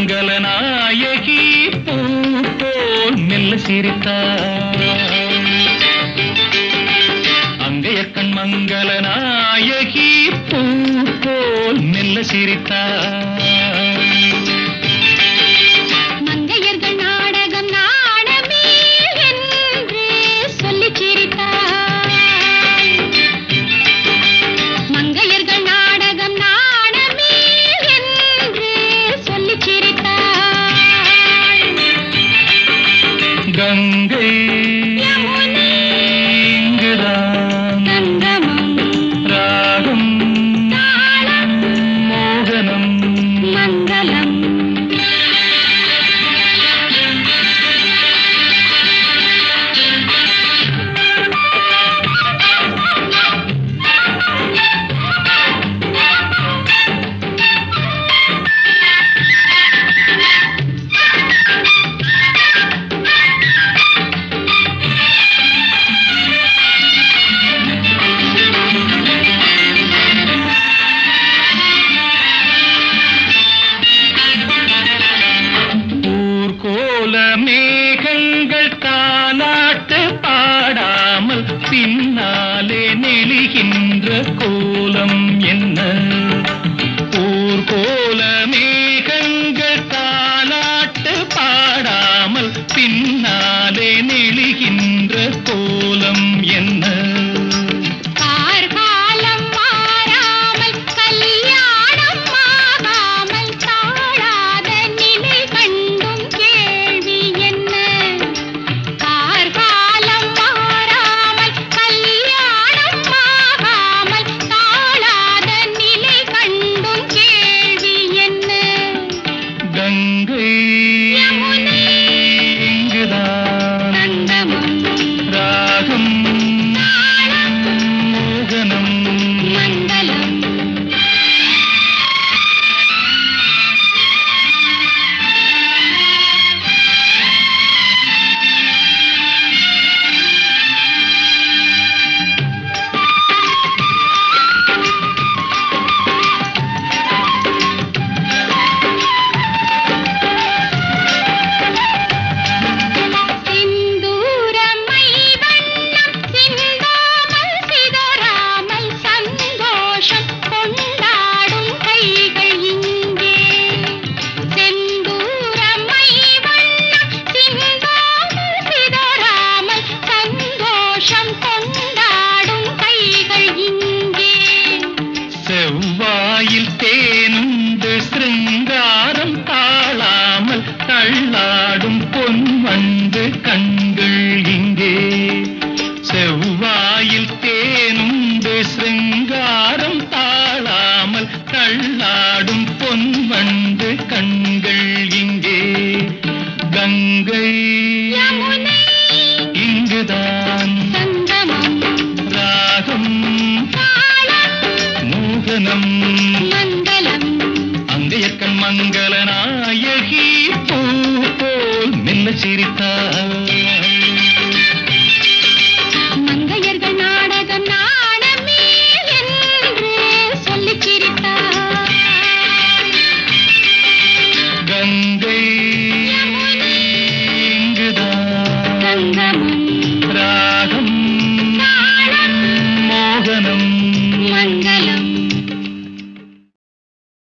மங்கள நாயகி பூ போல் மெல்ல சிரித்தாள் அங்கையக்கண் மங்கள நாயகி பூ போல் மெல்ல சிரித்தாள் மங்கையர்கள் நாடகம் நாடமே என்று சொல்லிச் சிரித்தாள் மங்கையர்கள் நாடகம் நாடமே என்று சொல்லிச் சிரித்தாள் கங்கை யமுனை இங்குதான் சங்கமம் ராகம் தாளம் மோகனம் மங்களம் ஊர்கோல மேகங்கள் தாலாட்டு பாடாமல் பின்னாலே நெளிகின்ற கோலம் என்ன ஊர்கோல மேகங்கள் தாலாட்டு பாடாமல் பின்னாலே நெளிகின்ற கோலம் என்ன கார்காலம் மாறாமல் கல்யாணம் ஆகாமல் தாழாத நிலை கண்டும் கேள்வி என்ன கார்காலம் மாறாமல் கல்யாணம் ஆகாமல் தாழாத நிலை கண்டும் கேள்வி என்ன கங்கை யமுனை இங்குதான் சங்கமம் ராகம் தாளம் மோகனம் மங்களம் சிந்தூரமை வண்ணம் சிந்தாமல் சிதறாமல் சந்தோஷம் கொண்டாடும் கைகள் இங்கே செந்தூரமை வண்ணம் சிந்தாமல் சிதறாமல் சந்தோஷம் கொண்டாடும் கைகள் இங்கே செவ்வாயில் தேனுண்டு சிருங்காரம் தாழாமல் தள்ளாடும் பொன் வண்டு கண்கள் இங்கே செவ்வாயில் தேனுண்டு சிருங்காரம் தாழாமல் தள்ளாடும் பொன் வண்டு கண்கள் இங்கே கங்கை யமுனை இங்குதான் சங்கமம் ராகம் தாளம் மோகனம் மங்களம் அங்கையக்கண் மங்கள நாயகி பூ போல் மெல்ல சிரித்தார்